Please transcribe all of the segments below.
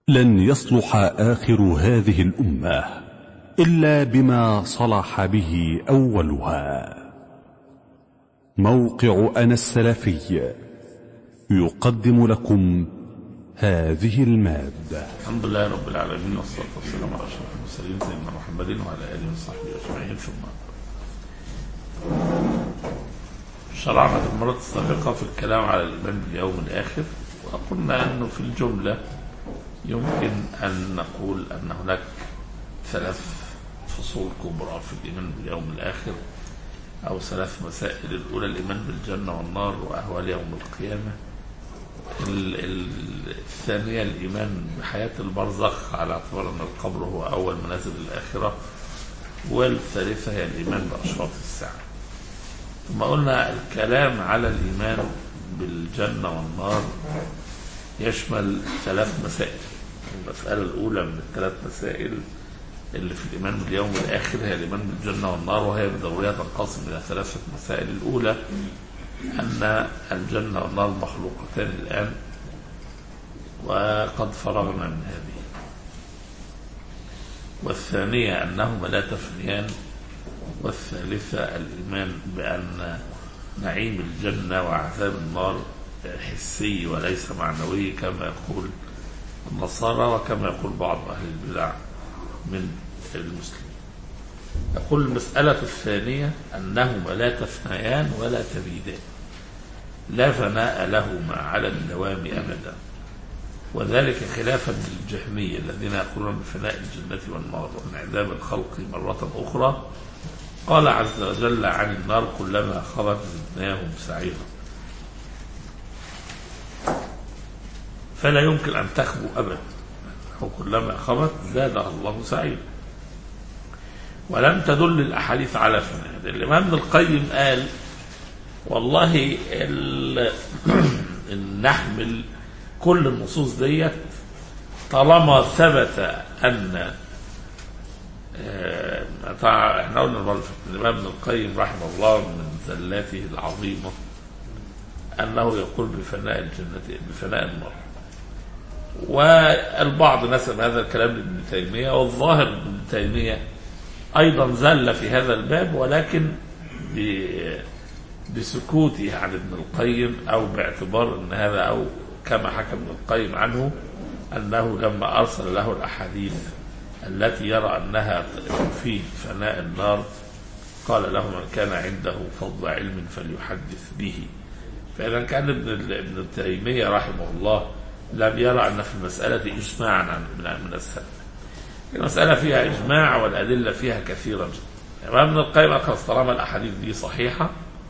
لن يصلح آخر هذه الأمة إلا بما صلح به أولها موقع أنا السلفي يقدم لكم هذه المادة الحمد لله رب العالمين والصلاة والسلام على أشرف المرسلين سيدنا محمد وعلى آله وصحبه أجمعين ثم شرعنا في المرة السابقة في الكلام على الإيمان باليوم الآخر وقلنا أنه في الجملة يمكن أن نقول أن هناك ثلاث فصول كبرى في الإيمان باليوم الآخر أو ثلاث مسائل الأولى الإيمان بالجنة والنار وأهوال يوم القيامة ال- ال- الثانية الإيمان بحياة البرزخ على اعتبار أن القبر هو أول منازل الآخرة والثالثة هي الإيمان بأشراط الساعة ثم قلنا الكلام على الإيمان بالجنة والنار يشمل ثلاث مسائل المسألة الأولى من الثلاث مسائل اللي في الإيمان باليوم الآخر هي الإيمان بالجنة والنار وهي بدورية تنقسم إلى ثلاثة مسائل الأولى أن الجنة والنار مخلوقتان الآن وقد فرغنا من هذه والثانية أنهما لا تفنيان والثالثة الإيمان بأن نعيم الجنة وعذاب النار حسي وليس معنوي كما يقول النصارى وكما يقول بعض أهل البدع من المسلمين يقول المسألة الثانية أنهما لا تفنيان ولا تبيدان لا فناء لهما على الدوام أبدا وذلك خلافا للجهمية الذين يقولون بفناء الجنة والنار وانعدام الخلق مرة أخرى قال عز وجل عن النار كلما خرج زدناهم سعيرا فلا يمكن أن تخبو أبدا وكلما خبت زادها الله سعيرا ولم تدل الأحاديث على فناء الإمام ابن القيم قال والله ال- إن نحمل كل النصوص ديت طالما ثبت أن آه، طبعا احنا قلنا المرة اللي فاتت الإمام ابن القيم رحمه الله من زلاته العظيمة أنه يقول بفناء الجنة بفناء النار والبعض نسب هذا الكلام لابن تيمية والظاهر ابن تيمية أيضا زل في هذا الباب ولكن ب- بسكوته عن ابن القيم أو باعتبار أن هذا أو كما حكى ابن القيم عنه أنه لما أرسل له الأحاديث التي يرى أنها تفيد فناء النار قال له من كان عنده فضل علم فليحدث به فإذا كان ابن ابن تيمية رحمه الله لم يرى أن في المسألة إجماعا عن من من السلف المسألة فيها إجماع والأدلة فيها كثيرة جدا الإمام ابن القيم خلاص طالما الأحاديث دي صحيحة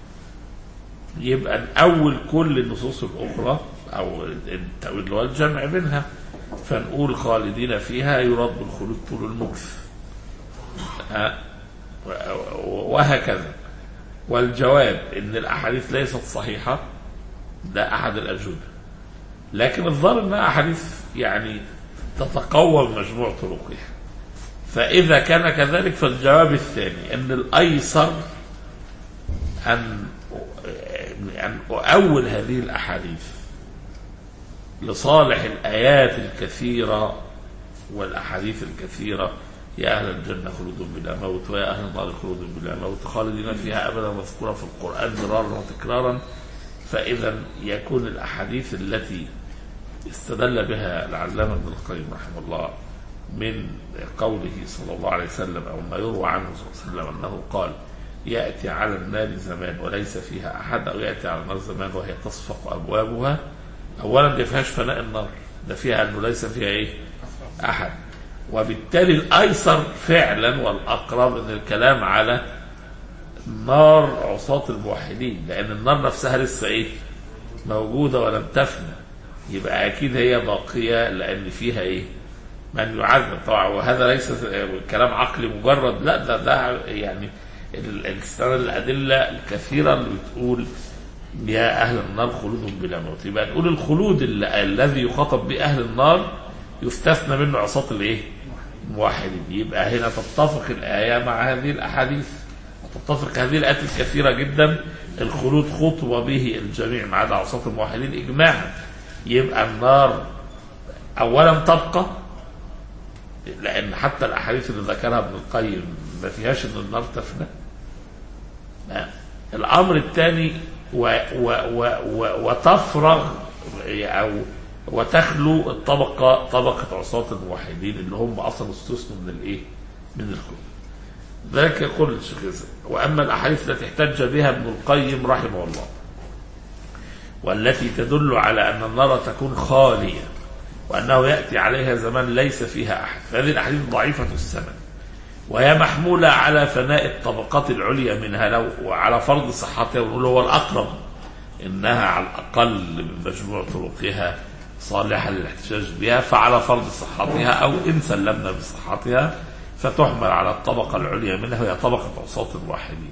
يبقى نأول كل النصوص الأخرى أو التأويل اللي هو الجمع بينها فنقول خالدين فيها يرد الخلود طول المكث ها؟ و- وهكذا والجواب ان الاحاديث ليست صحيحه ده احد الاجوبه لكن الظاهر انها احاديث يعني تتقوى بمجموع طرقها فاذا كان كذلك فالجواب الثاني ان الايسر ان ان اؤول هذه الاحاديث لصالح الآيات الكثيرة والأحاديث الكثيرة يا أهل الجنة خلود بلا موت ويا أهل النار خلود بلا موت خالدين فيها أبدا مذكورة في القرآن مرارا وتكرارا فإذا يكون الأحاديث التي استدل بها العلامة ابن القيم رحمه الله من قوله صلى الله عليه وسلم أو ما يروى عنه صلى الله عليه وسلم أنه قال يأتي على النار زمان وليس فيها أحد أو يأتي على النار زمان وهي تصفق أبوابها اولا دي فيهاش فناء النار ده فيها انه ليس فيها ايه احد وبالتالي الايسر فعلا والاقرب ان الكلام على نار عصاة الموحدين لان النار نفسها لسه ايه موجوده ولم تفنى يبقى اكيد هي باقيه لان فيها ايه من يعذب طبعا وهذا ليس كلام عقلي مجرد لا ده ده يعني ال- السنة الادله الكثيره اللي بتقول يا أهل النار خلود بلا موت يبقى نقول الخلود ال- الذي يخاطب به أهل النار يستثنى منه عصاة الإيه؟ الموحدين يبقى هنا تتفق الآية مع هذه الأحاديث وتتفق هذه الآيات الكثيرة جدا الخلود خطب به الجميع ما عدا عصاة الموحدين إجماعا يبقى النار اولا تبقى لان حتى الاحاديث اللي ذكرها ابن القيم ما فيهاش ان النار تفنى لا. الامر الثاني و و و و وتفرغ او وتخلو الطبقه طبقه عصاة الموحدين اللي هم اصلا استثنوا من الايه؟ من الخلود. ذلك يقول الشيخ يزن. واما الاحاديث التي احتج بها ابن القيم رحمه الله والتي تدل على ان النار تكون خاليه وانه ياتي عليها زمان ليس فيها احد فهذه الاحاديث ضعيفه الثمن وهي محموله على فناء الطبقات العليا منها لو وعلى فرض صحتها ونقول هو الاقرب انها على الاقل من مجموع طرقها صالحه للاحتجاج بها فعلى فرض صحتها او ان سلمنا بصحتها فتحمل على الطبقه العليا منها وهي طبقه عصاة الواحدين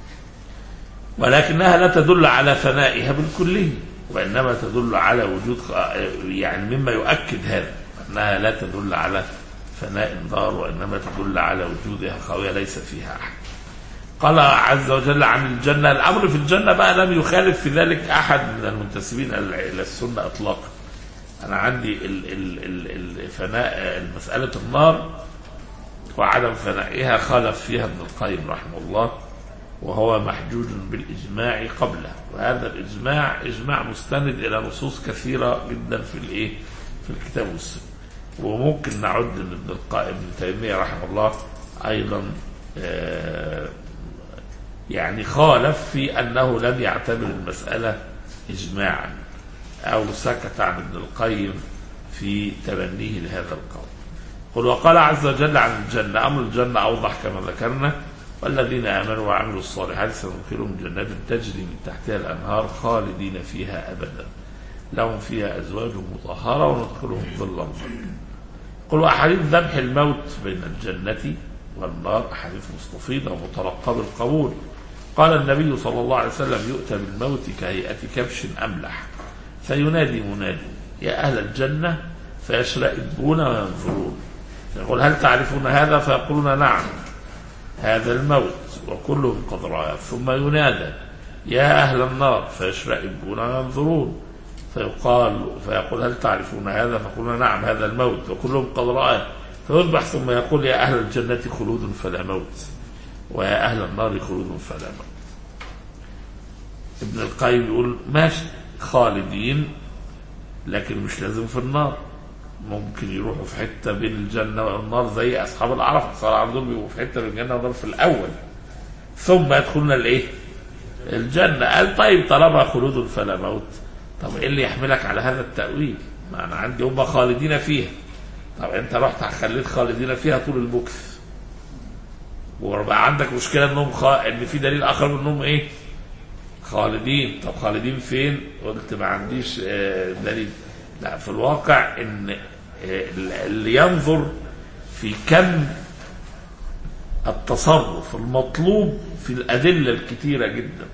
ولكنها لا تدل على فنائها بالكلية وإنما تدل على وجود يعني مما يؤكد هذا أنها لا تدل على فناء النار وإنما تدل على وجودها خاوية ليس فيها أحد قال عز وجل عن الجنة الأمر في الجنة بقى لم يخالف في ذلك أحد من المنتسبين إلى السنة إطلاقا أنا عندي ال ال ال الفناء مسألة النار وعدم فنائها خالف فيها ابن القيم رحمه الله وهو محجوج بالإجماع قبله وهذا الإجماع إجماع مستند إلى نصوص كثيرة جدا في الإيه في الكتاب والسنة وممكن نعد ان ابن القائم ابن تيمية رحمه الله أيضا آه يعني خالف في أنه لم يعتبر المسألة إجماعا أو سكت عن ابن القيم في تبنيه لهذا القول قل وقال عز وجل عن الجنة أمر الجنة أوضح كما ذكرنا والذين آمنوا وعملوا الصالحات سندخلهم جنات تجري من تحتها الأنهار خالدين فيها أبدا لهم فيها أزواج مطهرة وندخلهم ظلا ظلا قل وأحاديث ذبح الموت بين الجنة والنار أحاديث مستفيضة ومترقبة القبول قال النبي صلى الله عليه وسلم يؤتى بالموت كهيئة كبش أملح فينادي منادي يا أهل الجنة فيشرئبون وينظرون يقول هل تعرفون هذا فيقولون نعم هذا الموت وكلهم قد رأى ثم ينادى يا أهل النار فيشرئبون وينظرون فيقال فيقول هل تعرفون هذا فقلنا نعم هذا الموت وكلهم قد رأى فيذبح ثم يقول يا أهل الجنة خلود فلا موت ويا أهل النار خلود فلا موت ابن القيم يقول ماشي خالدين لكن مش لازم في النار ممكن يروحوا في حته بين الجنه والنار زي اصحاب العرف اصحاب العرف دول بيبقوا في حته بين الجنه والنار في الاول ثم يدخلون الايه؟ الجنه قال طيب طالما خلود فلا موت طب ايه اللي يحملك على هذا التاويل؟ ما انا عندي هم خالدين فيها طب انت رحت خليت خالدين فيها طول المكث وبقى عندك مشكله انهم خ... ان في دليل اخر انهم ايه؟ خالدين طب خالدين فين؟ قلت ما عنديش دليل لا في الواقع ان اللي ينظر في كم التصرف المطلوب في الأدلة الكتيرة جدا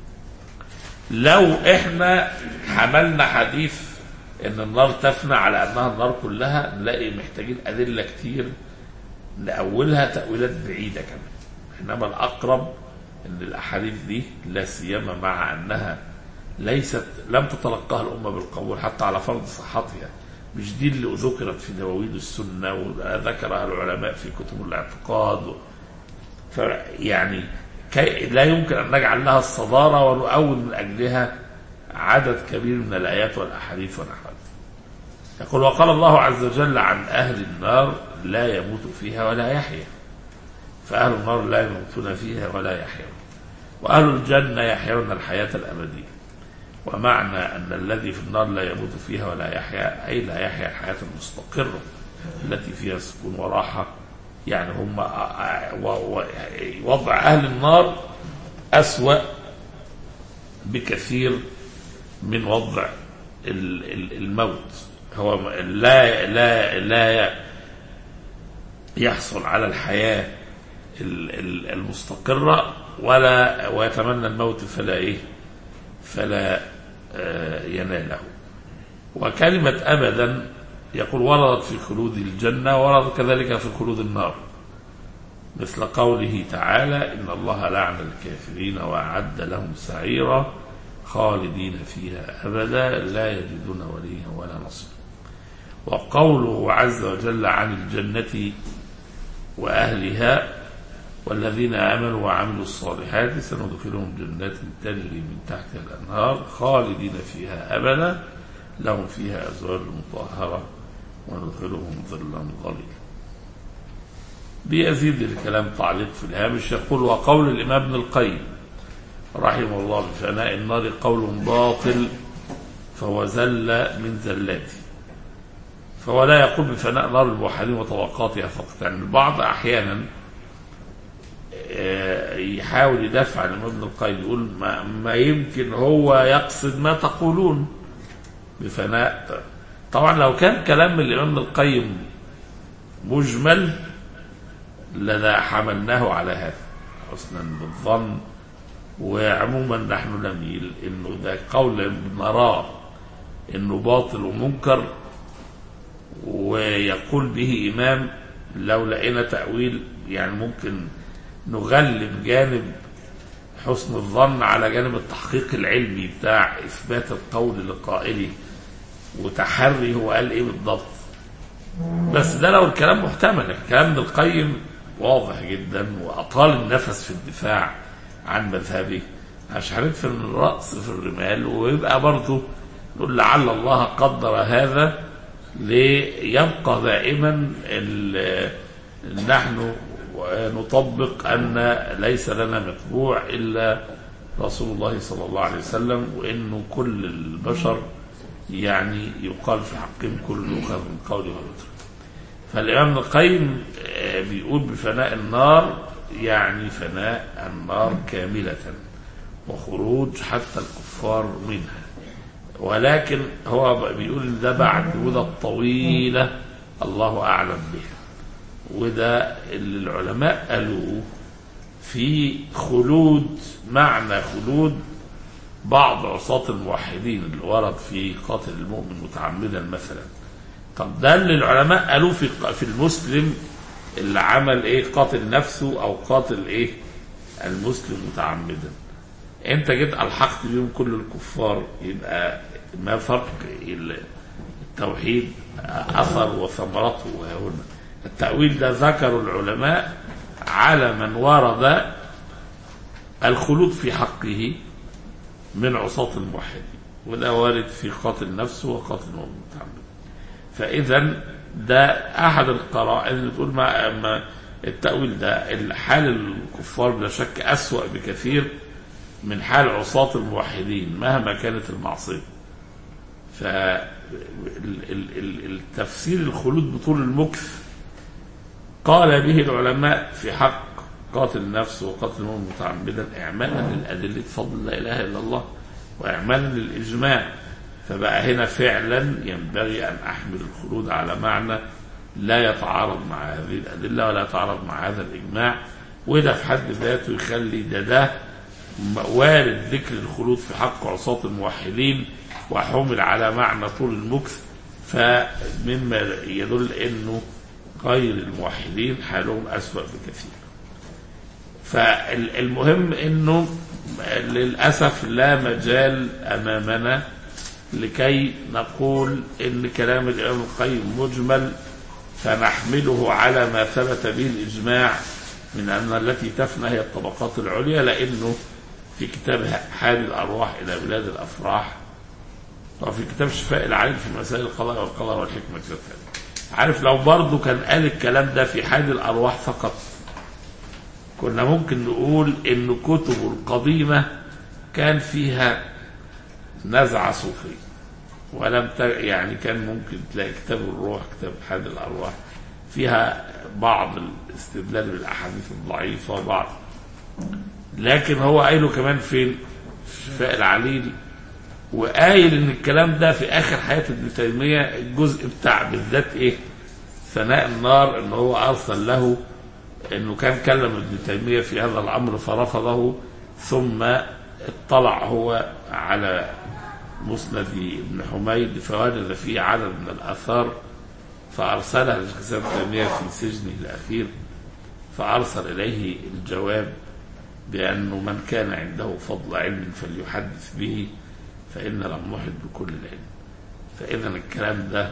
لو احنا حملنا حديث ان النار تفنى على انها النار كلها نلاقي محتاجين أدلة كتير نأولها تأويلات بعيدة كمان إنما الأقرب ان الأحاديث دي لا سيما مع أنها ليست لم تتلقاها الأمة بالقبول حتى على فرض صحتها مش دي اللي ذكرت في دواوين السنة وذكرها العلماء في كتب الاعتقاد يعني كي لا يمكن أن نجعل لها الصدارة ونؤول من أجلها عدد كبير من الآيات والأحاديث ونحوها يقول وقال الله عز وجل عن أهل النار لا يموت فيها ولا يحيا فأهل النار لا يموتون فيها ولا يحيون وأهل الجنة يحيون الحياة الأبدية ومعنى أن الذي في النار لا يموت فيها ولا يحيا أي لا يحيا الحياة المستقرة التي فيها سكون وراحة يعني هم وضع أهل النار أسوأ بكثير من وضع الموت هو لا لا لا يحصل على الحياة المستقرة ولا ويتمنى الموت فلا إيه فلا يناله وكلمة أبدا يقول وردت في خلود الجنة ورد كذلك في خلود النار مثل قوله تعالى إن الله لعن الكافرين وأعد لهم سعيرا خالدين فيها أبدا لا يجدون وليا ولا نصيرا وقوله عز وجل عن الجنة وأهلها والذين آمنوا وعملوا الصالحات سندخلهم جنات تجري من تحتها الأنهار خالدين فيها أبدا لهم فيها أزواج مطهرة وندخلهم ظلا ظليلا بيزيد الكلام تعليق في الهامش يقول وقول الإمام ابن القيم رحمه الله بفناء النار قول باطل فهو زل من زلاته فهو لا يقول بفناء نار الموحدين وطبقاتها فقط يعني البعض أحيانا آه، يحاول يدافع عن الإمام ابن القيم يقول ما, ما يمكن هو يقصد ما تقولون بفناء طبعا لو كان كلام الإمام ابن القيم مجمل لنا حملناه على هذا حسنا بالظن وعموما نحن نميل انه ده قول نراه انه باطل ومنكر ويقول به امام لو لقينا تاويل يعني ممكن نغلب جانب حسن الظن على جانب التحقيق العلمي بتاع اثبات القول لقائله وتحري هو قال ايه بالضبط بس ده لو الكلام محتمل الكلام ابن القيم واضح جدا واطال النفس في الدفاع عن مذهبه مش هندفن الراس في الرمال ويبقى برضه نقول لعل الله قدر هذا ليبقى دائما ال- نحن نطبق ان ليس لنا متبوع الا رسول الله صلى الله عليه وسلم وانه كل البشر يعني يقال في حقهم كل يؤخذ من قوله وبطره فالإمام ابن القيم آه، بيقول بفناء النار يعني فناء النار كاملة وخروج حتى الكفار منها ولكن هو بيقول إن ده بعد مدة طويلة الله أعلم بها وده اللي العلماء قالوه في خلود معنى خلود بعض عصاة الموحدين اللي ورد في قاتل المؤمن متعمدا مثلا طب ده اللي العلماء قالوه في في المسلم اللي عمل ايه قاتل نفسه او قاتل ايه المسلم متعمدا انت جيت الحقت بيهم كل الكفار يبقى ما فرق ال- التوحيد اثر وثمرته وهنا التاويل ده ذكر العلماء على من ورد الخلود في حقه من عصاة الموحدين وده وارد في قاتل نفسه وقاتل المؤمن متعمد فاذا ده احد القرائن اللي تقول ما, ما التاويل ده حال الكفار بلا شك اسوا بكثير من حال عصاة الموحدين مهما كانت المعصيه فالتفسير الخلود بطول المكث قال به العلماء في حق قاتل النفس وقاتل المؤمن متعمدا اعمالا للادله فضل لا اله الا الله واعمالا للاجماع فبقى هنا فعلا ينبغي ان احمل الخلود على معنى لا يتعارض مع هذه الادله ولا يتعارض مع هذا الاجماع وده في حد ذاته يخلي ده ده وارد ذكر الخلود في حق عصاة الموحدين وحمل على معنى طول المكث فمما يدل انه غير الموحدين حالهم اسوأ بكثير فالمهم انه للاسف لا مجال امامنا لكي نقول ان كلام الامام القيم مجمل فنحمله على ما ثبت به الاجماع من ان التي تفنى هي الطبقات العليا لانه في كتاب حال الارواح الى بلاد الافراح وفي كتاب شفاء العليل في مسائل القضاء والقدر والحكمه والفهم عارف لو برضه كان قال الكلام ده في حال الارواح فقط كنا ممكن نقول ان كتبه القديمه كان فيها نزعه صوفيه ولم ت... يعني كان ممكن تلاقي كتاب الروح كتاب حال الارواح فيها بعض الاستدلال بالاحاديث الضعيفه وبعض لكن هو قايله كمان فين؟ في شفاء العليل وقايل ان الكلام ده في اخر حياه ابن تيميه الجزء بتاع بالذات ايه؟ ثناء النار ان هو ارسل له انه كان كلم ابن تيميه في هذا الامر فرفضه ثم اطلع هو على مسند ابن حميد فوجد فيه عدد من الاثار فارسلها لشيخ ابن تيميه في سجنه الاخير فارسل اليه الجواب بانه من كان عنده فضل علم فليحدث به فان لم نحد بكل العلم فاذا الكلام ده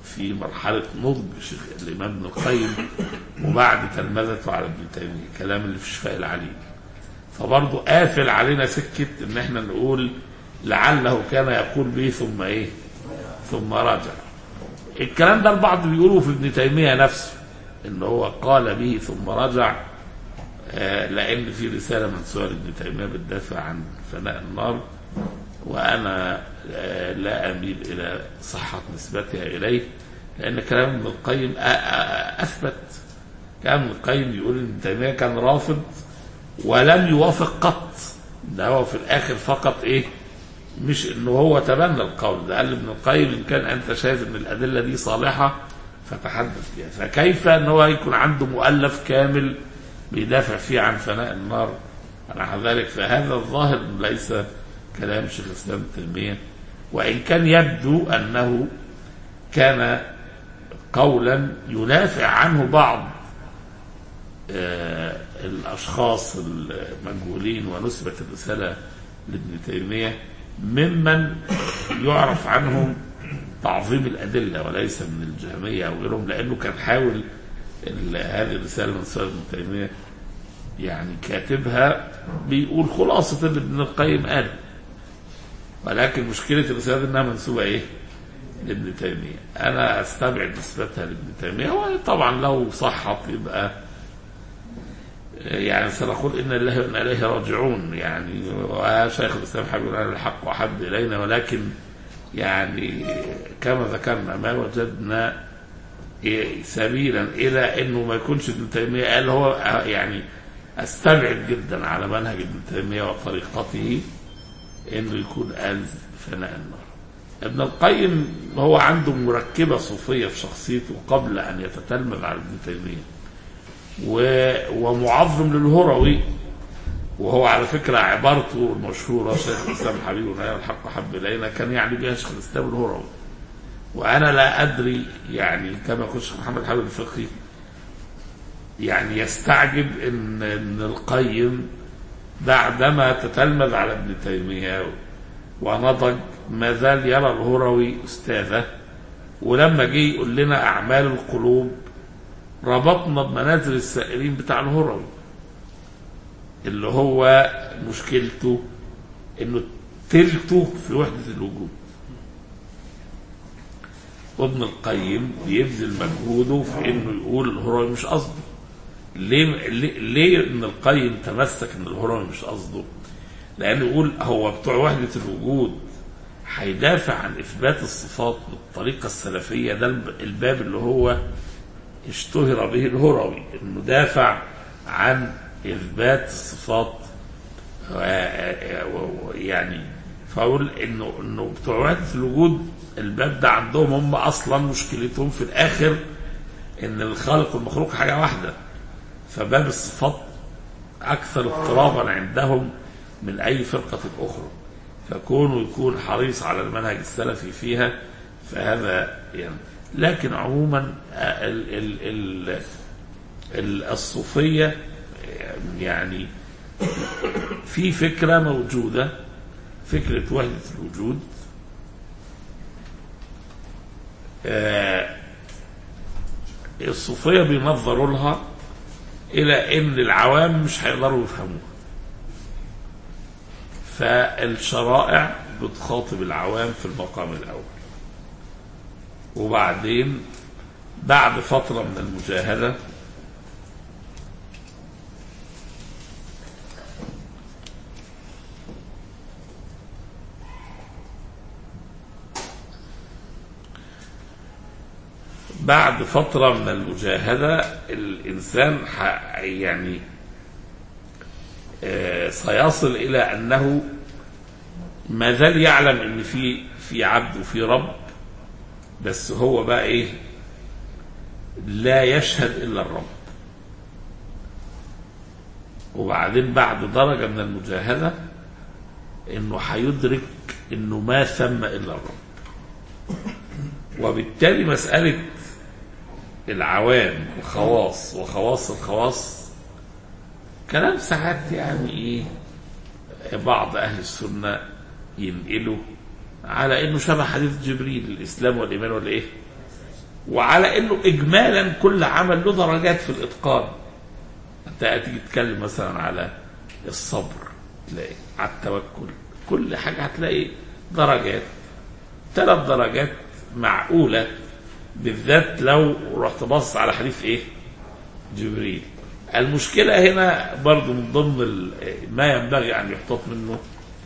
في مرحلة نضج شيخ الإمام ابن القيم وبعد تلمذته على ابن تيمية كلام اللي في شفاء العليل فبرضه قافل علينا سكة إن إحنا نقول لعله كان يقول به ثم إيه ثم رجع الكلام ده البعض بيقوله في ابن تيمية نفسه إن هو قال به ثم رجع آه، لأن في رسالة من سؤال ابن تيمية بتدافع عن فناء النار وأنا آه، لا أميل إلى صحة نسبتها إليه لأن كلام ابن القيم آه، آه، أثبت كلام ابن القيم بيقول إن ابن تيمية كان رافض ولم يوافق قط ده هو في الآخر فقط إيه مش إنه هو تبنى القول ده قال ابن القيم إن كان أنت شايف إن الأدلة دي صالحة فتحدث فيها فكيف ان هو يكون عنده مؤلف كامل بيدافع فيه عن فناء النار مع ذلك فهذا الظاهر ليس كلام شيخ الاسلام ابن تيميه وان كان يبدو انه كان قولا ينافع عنه بعض آه، الاشخاص المجهولين ونسبه الرساله لابن تيميه ممن يعرف عنهم تعظيم الأدلة وليس من الجهمية أو غيرهم لأنه كان حاول ال- هذه الرسالة من سؤال ابن تيمية يعني كاتبها بيقول خلاصة اللي ابن القيم قال ولكن مشكلة الرسالة دي انها منسوبة ايه؟ لابن تيمية أنا أستبعد نسبتها لابن تيمية وطبعا لو صحت يبقى يعني سنقول إن الله وإنا إليه راجعون يعني وشيخ الإسلام حبيبنا الحق وأحب إلينا ولكن يعني كما ذكرنا ما وجدنا إيه سبيلا الى انه ما يكونش ابن تيميه قال هو يعني استبعد جدا على منهج ابن تيميه وطريقته انه يكون قال فناء النار. ابن القيم هو عنده مركبه صوفيه في شخصيته قبل ان يتتلمذ على ابن تيميه. و- ومعظم للهروي وهو على فكرة عبارته المشهورة شيخ الإسلام حبيبنا الحق حب إلينا كان يعني بها شيخ الإسلام الهروي وأنا لا أدري يعني كما يقول الشيخ محمد حبيب الفقي يعني يستعجب إن إن القيم بعدما تتلمذ على ابن تيمية ونضج ما زال يرى الهروي أستاذه ولما جه يقول لنا أعمال القلوب ربطنا بمنازل السائرين بتاع الهروي اللي هو مشكلته انه تلته في وحدة الوجود وابن القيم بيبذل مجهوده في انه يقول الهروي مش قصده ليه ليه, ليه ابن القيم تمسك ان الهروي مش قصده لانه يقول هو بتوع وحدة الوجود هيدافع عن اثبات الصفات بالطريقة السلفية ده الباب اللي هو اشتهر به الهروي انه دافع عن اثبات الصفات يعني فاقول انه انه بتوع وحده الوجود الباب ده عندهم هم اصلا مشكلتهم في الاخر ان الخالق والمخلوق حاجه واحده فباب الصفات اكثر اضطرابا عندهم من اي فرقه اخرى فكونه يكون حريص على المنهج السلفي فيها فهذا يعني لكن عموما ال ال ال ال الصوفيه يعني في فكرة موجودة فكرة وحدة الوجود آه، الصوفية بينظروا لها إلى إن العوام مش هيقدروا يفهموها فالشرائع بتخاطب العوام في المقام الأول وبعدين بعد فترة من المجاهدة بعد فترة من المجاهدة الإنسان ح- يعني آه، سيصل إلى أنه ما زال يعلم أن في في عبد وفي رب بس هو بقى إيه لا يشهد إلا الرب وبعدين بعد درجة من المجاهدة انه هيدرك انه ما ثم الا الرب وبالتالي مسألة العوام الخواص وخواص الخواص كلام ساعات يعني ايه بعض اهل السنة ينقلوا على انه شبه حديث جبريل الاسلام والايمان والايه وعلى انه اجمالا كل عمل له درجات في الاتقان انت هتيجي تتكلم مثلا على الصبر تلاقي على التوكل كل حاجه هتلاقي درجات ثلاث درجات معقوله بالذات لو رحت بص على حديث ايه جبريل المشكله هنا برضو من ضمن ال- ما ينبغي ان يحتاط منه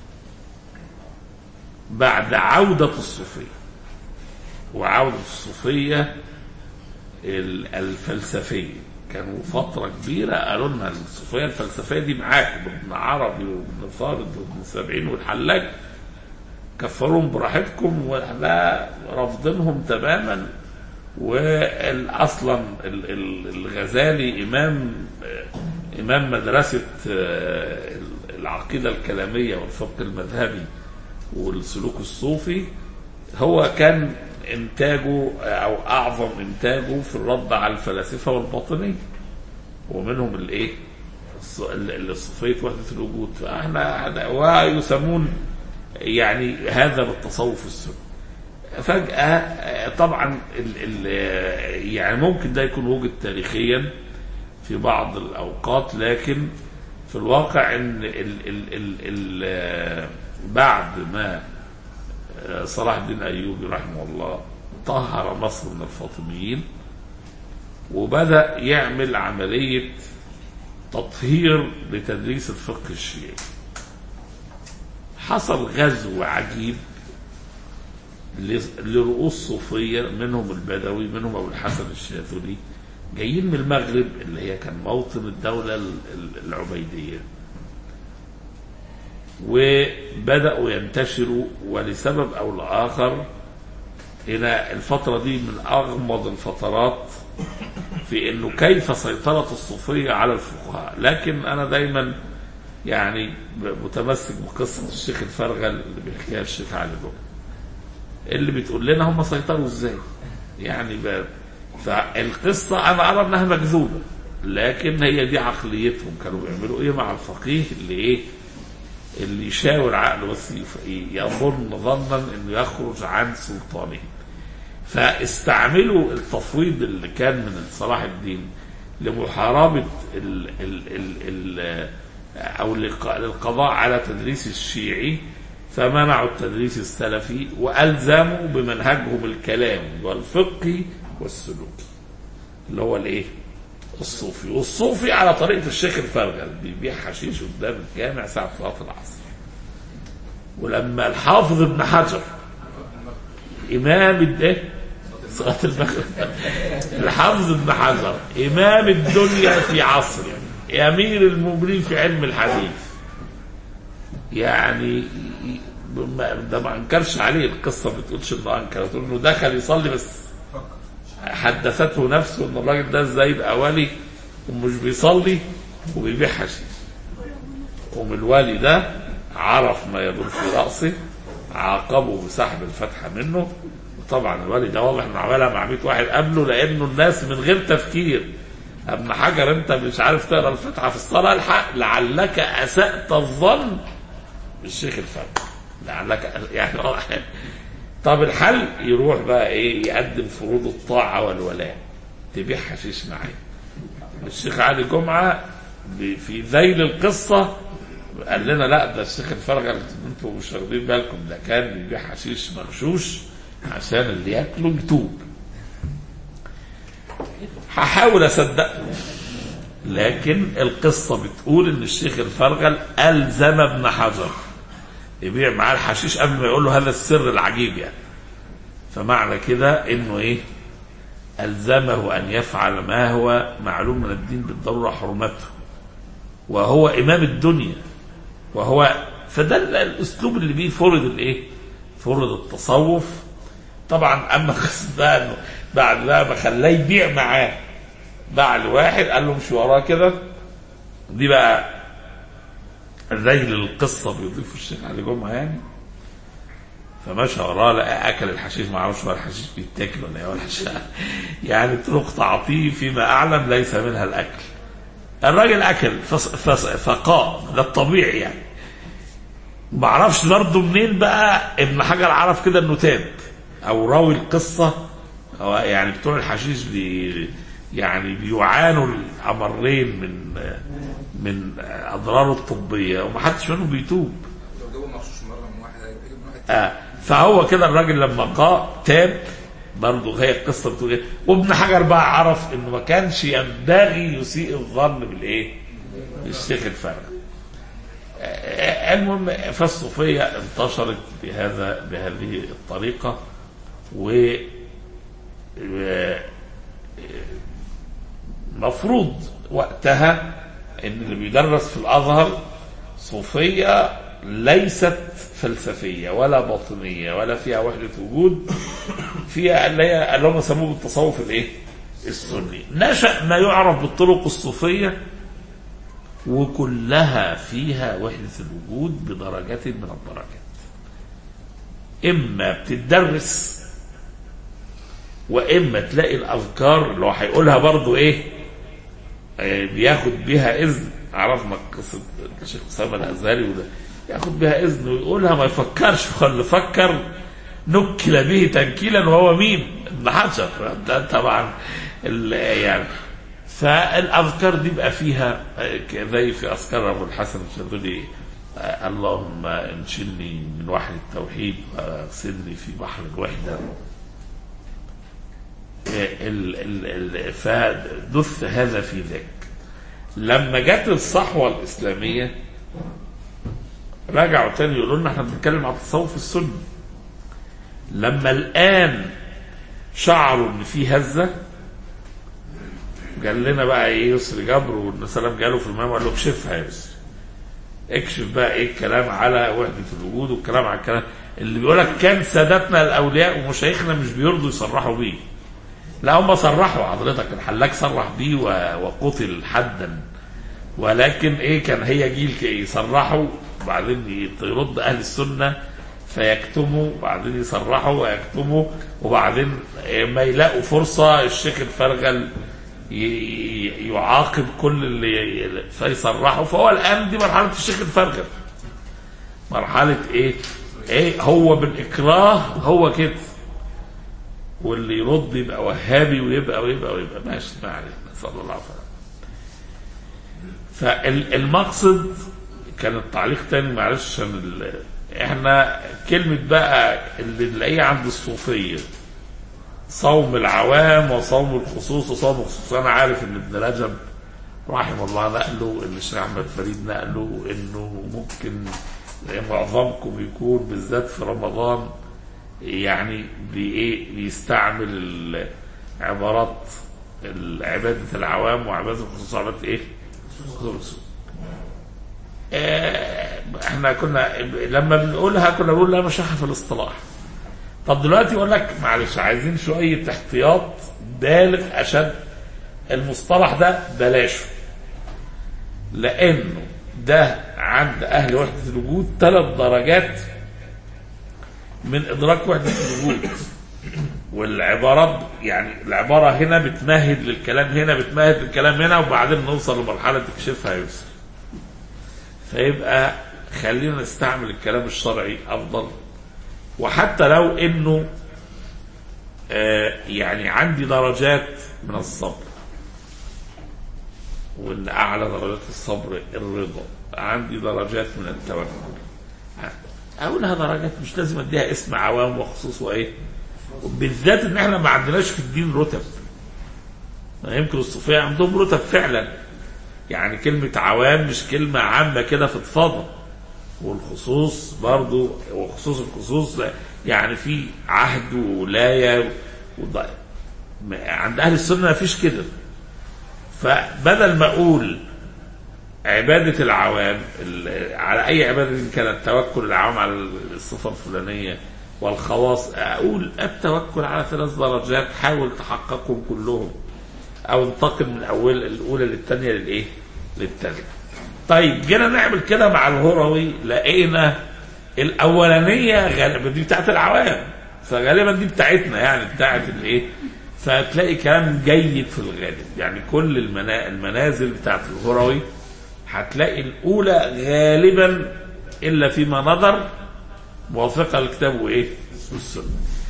بعد عوده الصوفيه وعودة الصوفية ال- الفلسفية كانوا فترة كبيرة قالوا لنا الصوفية الفلسفية دي معاكم ابن عربي وابن فارض وابن سبعين والحلاج كفروهم براحتكم ولا رافضينهم تماما واصلا الغزالي امام امام مدرسه آه، العقيده الكلاميه والفقه المذهبي والسلوك الصوفي هو كان انتاجه او اعظم انتاجه في الرد على الفلاسفه والباطنيه ومنهم الايه الص- ال- ال- صوفيه وحده الوجود فاحنا هذا- ويسمون يعني هذا بالتصوف السني فجأة آه، طبعا ال ال آه، يعني ممكن ده يكون وجد تاريخيا في بعض الأوقات لكن في الواقع ان ال ال ال ال آه، بعد ما آه، صلاح الدين أيوبي رحمه الله طهر مصر من الفاطميين وبدأ يعمل عملية تطهير لتدريس الفقه الشيعي حصل غزو عجيب ل- لرؤوس صوفية منهم البدوي منهم أبو الحسن الشاذلي جايين من المغرب اللي هي كان موطن الدولة ال- ال- العبيدية وبدأوا ينتشروا ولسبب أو لآخر هنا الفترة دي من أغمض الفترات في انه كيف سيطرة الصوفية على الفقهاء لكن انا دايما يعني متمسك بقصة الشيخ الفرغل اللي بيحكيها الشيخ علي جمعة اللي بتقول لنا هم سيطروا ازاي يعني ب... فالقصة انا ارى انها مكذوبة لكن هي دي عقليتهم كانوا بيعملوا ايه مع الفقيه اللي ايه اللي يشاور عقله بس يف- يظن ظنا انه يخرج عن سلطانه فاستعملوا التفويض اللي كان من صلاح الدين لمحاربة ال ال ال ال أو للق- للقضاء على تدريس الشيعي فمنعوا التدريس السلفي وألزموا بمنهجهم الكلام والفقهي والسلوكي اللي هو الايه؟ الصوفي والصوفي على طريقة الشيخ الفرغل بيبيع حشيش قدام الجامع ساعة صلاة العصر ولما الحافظ ابن حجر إمام الايه؟ صلاة المغرب الحافظ ابن حجر إمام الدنيا في عصره أمير المؤمنين في علم الحديث يعني ما- ده ما انكرش عليه القصه ما بتقولش انه انكر بتقول انه دخل يصلي بس حدثته نفسه ان الراجل ده ازاي يبقى ولي ومش بيصلي وبيبيع حشيش قوم الولي ده عرف ما يدور في راسه عاقبه بسحب الفتحه منه طبعا الولي ده واضح انه عملها مع 100 واحد قبله لانه الناس من غير تفكير ابن حجر انت مش عارف تقرا الفتحه في الصلاه الحق لعلك اسات الظن بالشيخ الفرد لعلك يعني طب الحل يروح بقى ايه يقدم فروض الطاعه والولاء تبيع حشيش معاه الشيخ علي جمعه ب- في ذيل القصه قال لنا لا ده الشيخ الفرغل انتوا مش واخدين بالكم ده كان بيبيع حشيش مغشوش عشان اللي ياكله يتوب هحاول اصدقه لكن القصه بتقول ان الشيخ الفرغل الزم ابن حجر يبيع معاه الحشيش قبل ما يقول له هذا السر العجيب يعني فمعنى كده انه ايه الزمه ان يفعل ما هو معلوم من الدين بالضروره حرمته وهو امام الدنيا وهو فده ال- الاسلوب اللي بيه فرض الايه فرض التصوف طبعا اما القصه ده انه بعد بقى ما خلاه يبيع معاه باع لواحد قال له مش وراه كده دي بقى الرجل القصه بيضيفه الشيخ علي جمعه يعني فمشى وراه لقى اكل الحشيش ما اعرفش هو الحشيش بيتاكل ولا ايه ولا حشيش يعني طرق تعطيه فيما اعلم ليس منها الاكل الراجل اكل فص فص فقام ده الطبيعي يعني ما اعرفش برضه منين بقى ابن حجر عرف كده انه تاب او راوي القصه هو يعني بتوع الحشيش بي يعني بيعانوا الامرين من من اضراره الطبيه ومحدش منهم بيتوب لو جابوا مغشوش مره من واحد هيجيب من واحد آه فهو كده الراجل لما قاء تاب برضه هي القصه بتقول ايه وابن حجر بقى عرف انه ما كانش ينبغي يسيء الظن بالايه؟ بالشيخ الفرق آه، المهم فالصوفيه انتشرت بهذا بهذه الطريقه و و- مفروض وقتها ان اللي بيدرس في الازهر صوفيه ليست فلسفيه ولا باطنيه ولا فيها وحده وجود فيها اللي هي اللي هم سموه بالتصوف الايه؟ السني نشا ما يعرف بالطرق الصوفيه وكلها فيها وحده الوجود بدرجات من الدرجات اما بتدرس واما تلاقي الاذكار اللي هو هيقولها برضو ايه آه، بياخد بيها اذن عرفنا قصه الشيخ اسامه الازهري وده ياخد بيها اذن ويقولها ما يفكرش هو اللي فكر نكل به تنكيلا وهو مين؟ ابن حجر ده طبعا ال- يعني فالاذكار دي بقى فيها آه، ك- زي في اذكار ابو الحسن الشاذلي آه، اللهم انشلني من وحي التوحيد واغسلني في بحر الوحده ال- ال- ال- فدث هذا في ذاك لما جت الصحوة الإسلامية رجعوا تاني يقولوا لنا احنا بنتكلم عن التصوف السني لما الآن شعروا إن في هزة قال لنا بقى ايه يسري جبر والنبي صلى الله عليه وسلم جاله في المام وقال له اكشفها يا يسري اكشف بقى ايه الكلام على وحدة الوجود والكلام على الكلام اللي بيقول لك كان سادتنا الاولياء ومشايخنا مش بيرضوا يصرحوا بيه لا هم صرحوا حضرتك الحلاج صرح بيه و- وقتل حدا ولكن ايه كان هي جيل ك- يصرحوا وبعدين يرد اهل السنه فيكتموا وبعدين يصرحوا ويكتموا وبعدين إيه ما يلاقوا فرصه الشيخ الفرغل ي- ي- يعاقب كل اللي فيصرحوا فهو الان دي مرحله الشيخ الفرغل مرحله ايه؟ ايه هو بالاكراه هو كده واللي يرد يبقى وهابي ويبقى ويبقى ويبقى ماشي ما علينا نسال الله العافيه فالمقصد كان التعليق تاني معلش عشان ال- احنا كلمة بقى اللي نلاقيه عند الصوفية صوم العوام وصوم الخصوص وصوم الخصوص انا عارف ان ابن رجب رحمه الله نقله ان الشيخ احمد فريد نقله انه ممكن معظمكم يكون بالذات في رمضان يعني بايه بيستعمل ال- عبارات ال- عباده العوام وعباده الخصوص عباده ايه؟ خصوص. آه، احنا كنا لما بنقولها كنا بنقول لا مشاحه في الاصطلاح طب دلوقتي يقول لك معلش عايزين شويه احتياط بالغ اشد المصطلح ده بلاشه لانه ده عند اهل وحده الوجود ثلاث درجات من ادراك وحده الوجود والعبارات يعني العباره هنا بتمهد للكلام هنا بتمهد للكلام هنا وبعدين نوصل لمرحله تكشفها يوسف فيبقى خلينا نستعمل الكلام الشرعي افضل وحتى لو انه آه يعني عندي درجات من الصبر وان اعلى درجات الصبر الرضا عندي درجات من التوكل اقولها درجات مش لازم اديها اسم عوام وخصوص وايه بالذات ان احنا ما عندناش في الدين رتب ما يمكن الصوفيه عندهم رتب فعلا يعني كلمة عوام مش كلمة عامة كده فضفاضة والخصوص برضو وخصوص الخصوص يعني في عهد وولاية وض... عند أهل السنة ما فيش كده فبدل ما أقول عبادة العوام ال- على أي عبادة إن كانت توكل العوام على الصفة الفلانية والخواص أقول التوكل على ثلاث درجات حاول تحققهم كلهم او انتقل من الاول الاولى للثانيه للايه؟ للثانيه. طيب جينا نعمل كده مع الهروي لقينا الاولانيه غالبا دي بتاعت العوام فغالبا دي بتاعتنا يعني بتاعت الايه؟ فتلاقي كلام جيد في الغالب يعني كل المنا... المنازل بتاعت الهروي هتلاقي الاولى غالبا الا فيما نظر موافقه للكتاب وايه؟ والسنه.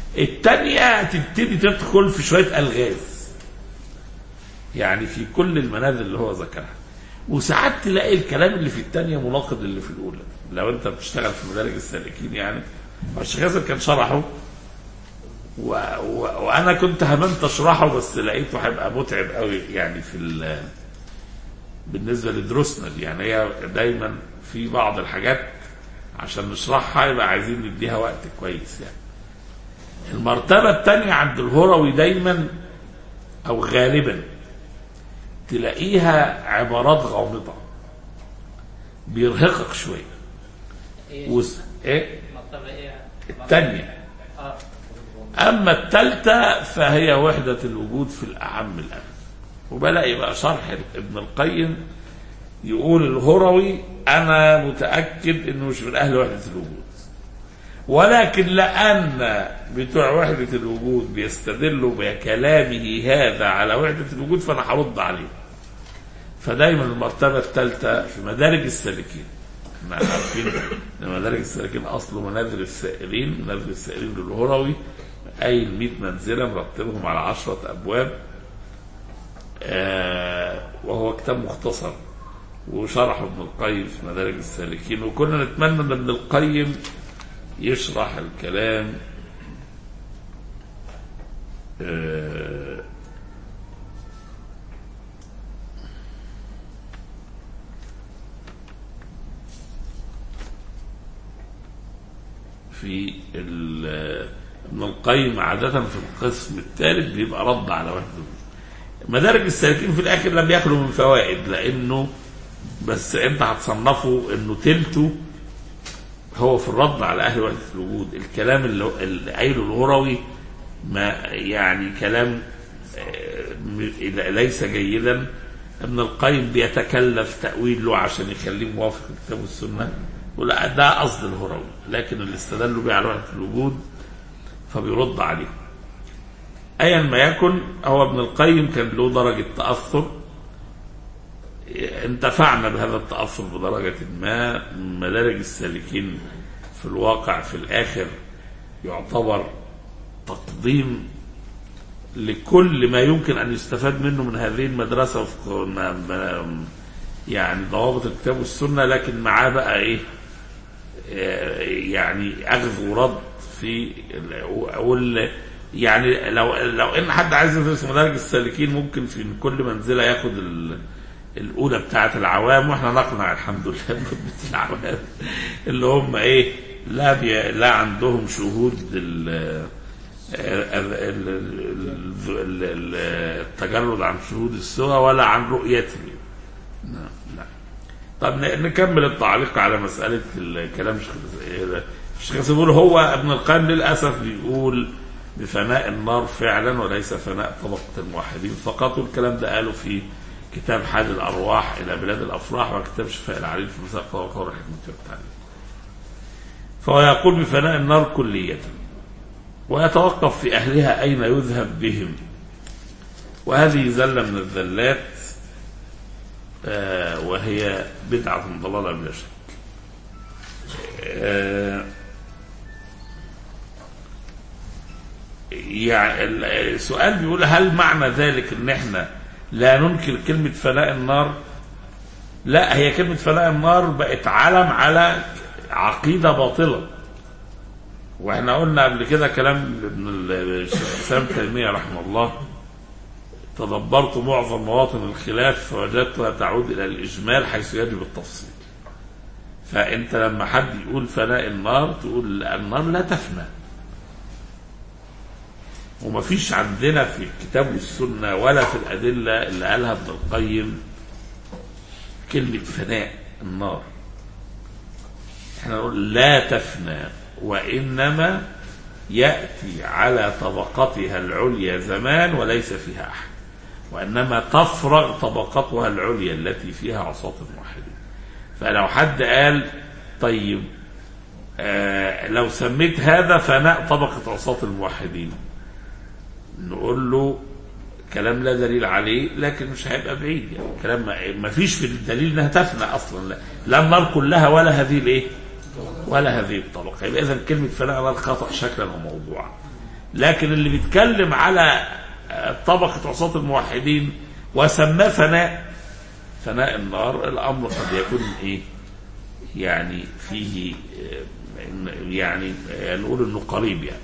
التانية تبتدي تدخل في شوية ألغاز يعني في كل المنازل اللي هو ذكرها وساعات تلاقي الكلام اللي في التانية مناقض اللي في الأولى لو أنت بتشتغل في مدارج السالكين يعني الشيخ ياسر كان شرحه و... و... وأنا كنت هممت أشرحه بس لقيته هيبقى متعب قوي يعني في ال... بالنسبة لدروسنا دي يعني هي دايما في بعض الحاجات عشان نشرحها يبقى عايزين نديها وقت كويس يعني المرتبة الثانية عند الهروي دايما أو غالبا تلاقيها عبارات غامضة بيرهقك شوية ايه وس... إيه؟ المرتبة ايه الثانية اه أما الثالثة فهي وحدة الوجود في الأعم الأمن وبلاقي بقى شرح ابن القيم يقول الهروي أنا متأكد إنه مش من أهل وحدة الوجود ولكن لأن بتوع وحدة الوجود بيستدلوا بكلامه هذا على وحدة الوجود فأنا هرد عليه فدايما المرتبة الثالثة في مدارج السالكين احنا عارفين ان مدارج السالكين اصله منازل السائلين منازل السائلين للهروي اي 100 منزله مرتبهم على 10 ابواب آه وهو كتاب مختصر وشرحه ابن القيم في مدارج السالكين وكنا نتمنى ان ابن القيم يشرح الكلام آه في ال- ابن القيم عادة في القسم الثالث بيبقى رد على وحدة الوجود. مدارج السالكين في الآخر لم يخلو من فوائد لأنه بس أنت هتصنفه إنه تلته هو في الرد على أهل وحدة الوجود الكلام اللي اللي قايله الهروي ما يعني كلام آه، م- ليس جيدا ابن القيم بيتكلف تأويل له عشان يخليه موافق الكتاب والسنة ولا ده قصد الهروي لكن اللي استدلوا بيه على وحدة الوجود فبيرد عليه ايا ما يكن هو ابن القيم كان له درجة تأثر انتفعنا بهذا التأثر بدرجة ما مدارج السالكين في الواقع في الآخر يعتبر تقديم لكل ما يمكن أن يستفاد منه من هذه المدرسة وفق ما ما يعني ضوابط الكتاب والسنة لكن معاه بقى إيه آه، يعني أخذ ورد في ال- وال يعني لو لو ان حد عايز يدرس مدارج السالكين ممكن في كل منزله ياخد ال- الاولى بتاعه العوام واحنا نقنع الحمد لله بمدة العوام اللي هم ايه لا بي لا عندهم شهود ال ال- ال- ال- ال- التجرد عن شهود السوى ولا عن رؤيته نعم نعم طب ن- نكمل التعليق على مسألة الكلام الشيخ الشيخ ياسر بيقول هو ابن القيم للأسف بيقول بفناء النار فعلا وليس فناء طبقة الموحدين فقط والكلام ده قاله في كتاب حال الأرواح إلى بلاد الأفراح وكتاب شفاء العليل في مساء قول قول الحكمة والتعليم فهو يقول بفناء النار كلية ويتوقف في أهلها أين يذهب بهم وهذه زلة من الزلات آه، وهي بدعة ضلالة بلا شك آه، يعني ال- السؤال بيقول هل معنى ذلك ان احنا لا ننكر كلمة فناء النار لا هي كلمة فناء النار بقت علم على عقيدة باطلة واحنا قلنا قبل كده كلام ابن ال- الشيخ الاسلام تيمية رحمه الله تدبرت معظم مواطن الخلاف فوجدتها تعود الى الاجمال حيث يجب التفصيل فانت لما حد يقول فناء النار تقول النار لا تفنى وما فيش عندنا في الكتاب والسنة ولا في الأدلة اللي قالها ابن القيم كلمة فناء النار احنا نقول لا تفنى وإنما يأتي على طبقتها العليا زمان وليس فيها أحد وإنما تفرغ طبقتها العليا التي فيها عصاة الموحدين فلو حد قال طيب آه لو سميت هذا فناء طبقة عصاة الموحدين نقول له كلام لا دليل عليه لكن مش هيبقى بعيد يعني كلام ما- ما فيش في الدليل انها تفنى اصلا لا, لا النار كلها ولا هذه الايه ولا هذه الطبقه يبقى اذا كلمه فناء نار خطا شكلا وموضوعا لكن اللي بيتكلم على آه، طبقة عصاة الموحدين وسماه فناء فناء النار الأمر قد يكون إيه يعني فيه آه، يعني آه، نقول إنه قريب يعني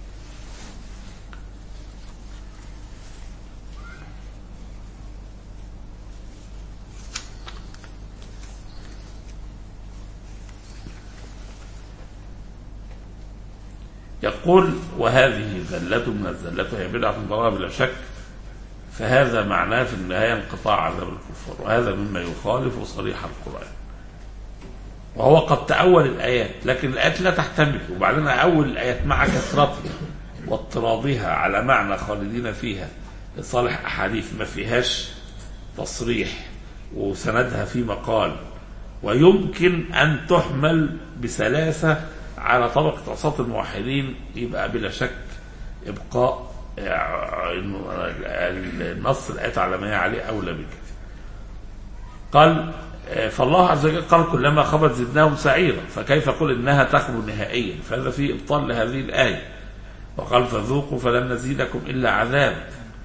يقول وهذه زلة من الزلات وهي بدعة ضرورة بلا شك فهذا معناه في النهاية انقطاع عذاب الكفار وهذا مما يخالف صريح القرآن وهو قد تأول الآيات لكن الآيات لا تحتمل وبعدين أول الآيات مع كثرتها واضطرابها على معنى خالدين فيها لصالح أحاديث ما فيهاش تصريح وسندها في مقال ويمكن أن تحمل بسلاسة على طبقة عصاة الموحدين يبقى بلا شك إبقاء آه، إنه النص الآيات على ما هي عليه أولى بكثير قال آه، فالله عز وجل قال كلما خبت زدناهم سعيرا فكيف قل إنها تخلو نهائيا فهذا فيه إبطال لهذه الآية وقال فذوقوا فلن نزيدكم إلا عذاب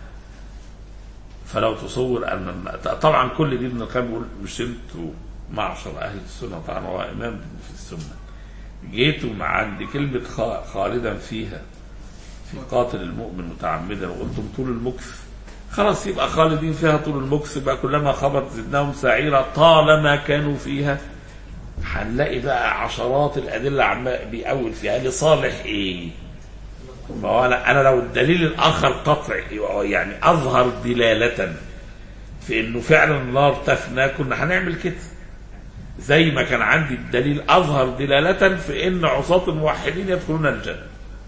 فلو تصور ان طبعا كل دي ابن القيم بيقول مش انتوا معشر اهل السنه طبعا هو امام في السنه جيتوا مع عند كلمه خا- خالدا فيها في قاتل المؤمن متعمدا وقلتم طول المكث خلاص يبقى خالدين فيها طول المكث بقى كلما خبط زدناهم سعيرا طالما كانوا فيها هنلاقي بقى عشرات الادله عمال بيقول فيها لصالح ايه؟ ما هو انا انا لو الدليل الاخر قطعي يعني اظهر دلاله في انه فعلا النار تفنى كنا هنعمل كده زي ما كان عندي الدليل اظهر دلاله في ان عصاة الموحدين يدخلون الجنه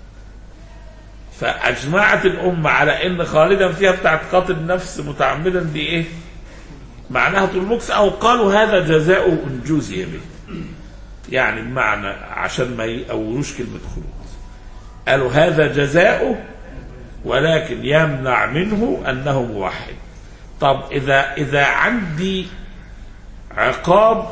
فاجمعت الامه على ان خالدا فيها بتاعت قاتل نفس متعمدا دي ايه معناها طول المكس او قالوا هذا جزاء ان جوزي به يعني بمعنى عشان ما يقولوش كلمه خلود قالوا هذا جزاؤه ولكن يمنع منه انه موحد طب اذا اذا عندي عقاب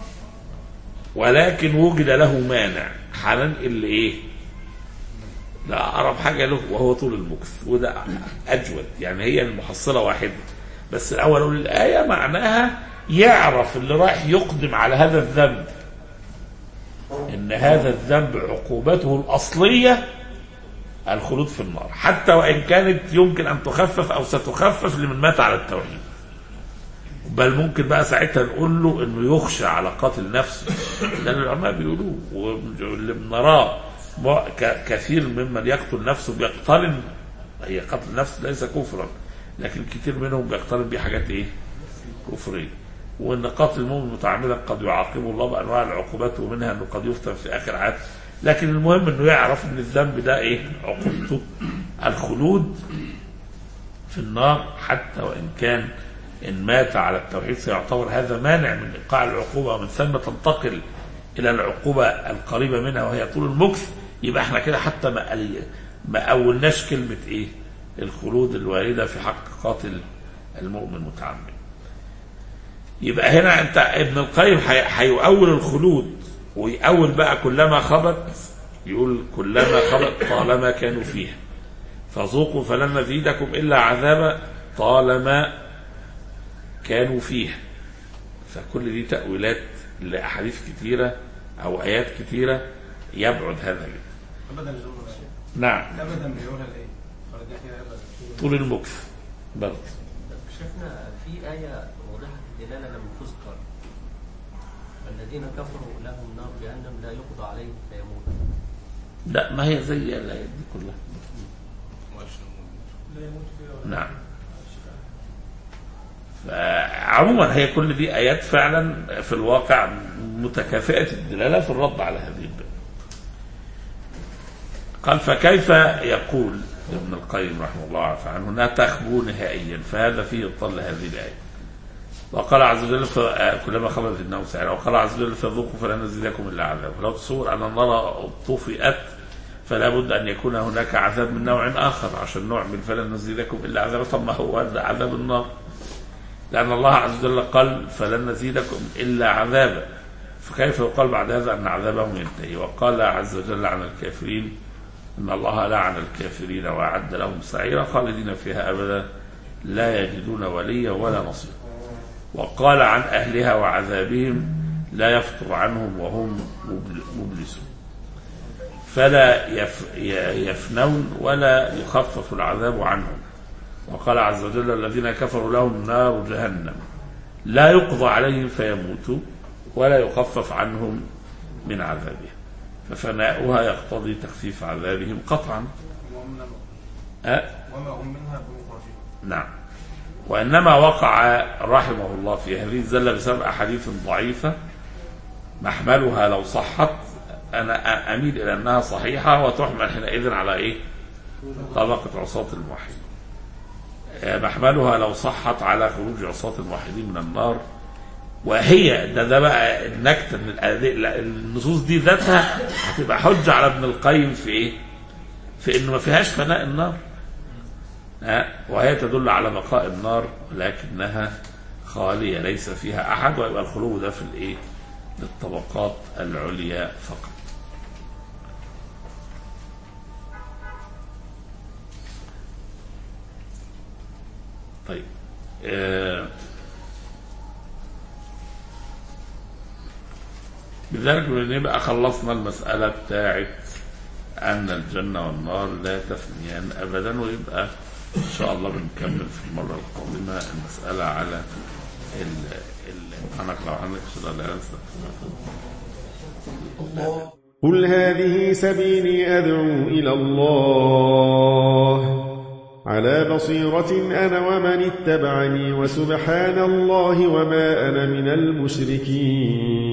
ولكن وجد له مانع هننقل لايه؟ لا اقرب حاجه له وهو طول المكث وده اجود يعني هي المحصله واحده بس الاول اقول الايه معناها يعرف اللي رايح يقدم على هذا الذنب ان هذا الذنب عقوبته الاصليه الخلود في النار حتى وان كانت يمكن ان تخفف او ستخفف لمن مات على التوحيد بل ممكن بقى ساعتها نقول له انه يخشى على قاتل نفسه ده اللي العلماء بيقولوه واللي بنراه م- ك- كثير ممن يقتل نفسه بيقترن هي قتل نفس ليس كفرا لكن كثير منهم بيقترن بيه حاجات ايه؟ كفريه وان قاتل المؤمن متعمدا قد يعاقبه الله بانواع العقوبات ومنها انه قد يفتن في اخر عهد لكن المهم انه يعرف ان الذنب ده ايه؟ عقوبته الخلود في النار حتى وان كان ان مات على التوحيد سيعتبر هذا مانع من ايقاع العقوبه ومن ثم تنتقل الى العقوبه القريبه منها وهي طول المكث يبقى احنا كده حتى ما قل- ما اولناش كلمه ايه؟ الخلود الوارده في حق قاتل المؤمن متعمد. يبقى هنا انت ابن القيم هي- هيؤول الخلود ويأول بقى كلما خبت يقول كلما خبت طالما كانوا فيها فذوقوا فلن نزيدكم الا عذابا طالما كانوا فيها فكل دي تأويلات لأحاديث كثيرة أو آيات كثيرة يبعد هذا جدا ابدا يقولوا نعم ابدا بيقولها لايه؟ خالدين فيها ابدا طول المكث برضه شفنا في آية واضحة الدلالة لم تذكر الذين كفروا لهم نار جهنم لا يقضى عليهم فيموتوا لا ما هي زي الآيات دي كلها لا يموت فيها نعم عموما هي كل دي آيات فعلا في الواقع متكافئة الدلالة في الرد على هذه البيئة قال فكيف يقول ابن القيم رحمه الله عز عنه انها تخبو نهائيا فهذا فيه اضطل هذه الايه وقال عز وجل ف- آه، كلما خبرت النار سعرها وقال عز وجل فذوقوا فلن نزيدكم الا عذاب ولو تصور ان النار طفئت فلا بد ان يكون هناك عذاب من نوع اخر عشان نعمل فلن نزيدكم الا عذابا طب ما هو هذا عذاب النار لان الله عز وجل قال فلن نزيدكم الا عذابا فكيف يقال بعد هذا ان عذابهم ينتهي وقال عز وجل عن الكافرين إن الله لعن الكافرين وأعد لهم سعيرا خالدين فيها أبدا لا يجدون وليا ولا نصيرا وقال عن أهلها وعذابهم لا يفتر عنهم وهم مبل- مبلسون فلا يف ي- يفنون ولا يخفف العذاب عنهم وقال عز وجل الذين كفروا لهم نار جهنم لا يقضى عليهم فيموتوا ولا يخفف عنهم من عذابها ففناؤها يقتضي تخفيف عذابهم قطعا وهم لم- أه؟ وما هم منها بمخرجين نعم وإنما وقع رحمه الله في هذه الزلة بسبب أحاديث ضعيفة محملها لو صحت أنا أ- أميل إلى أنها صحيحة وتحمل حينئذ على إيه؟ طبقة عصاة الموحدين آه، محملها لو صحت على خروج عصاة الموحدين من النار وهي ده ده بقى النكته ان الأدي- النصوص دي ذاتها هتبقى حجه على ابن القيم في ايه؟ في انه ما فيهاش فناء النار ها؟ وهي تدل على بقاء النار ولكنها خاليه ليس فيها احد ويبقى الخلو ده في الايه؟ للطبقات العليا فقط. طيب آه بذلك نبقى خلصنا المسألة بتاعت أن الجنة والنار لا تفنيان أبدا ويبقى إن شاء الله بنكمل في المرة القادمة المسألة على ال ال أنا لو عندك شغل لا قل هذه سبيلي أدعو إلى الله على بصيرة أنا ومن اتبعني وسبحان الله وما أنا من المشركين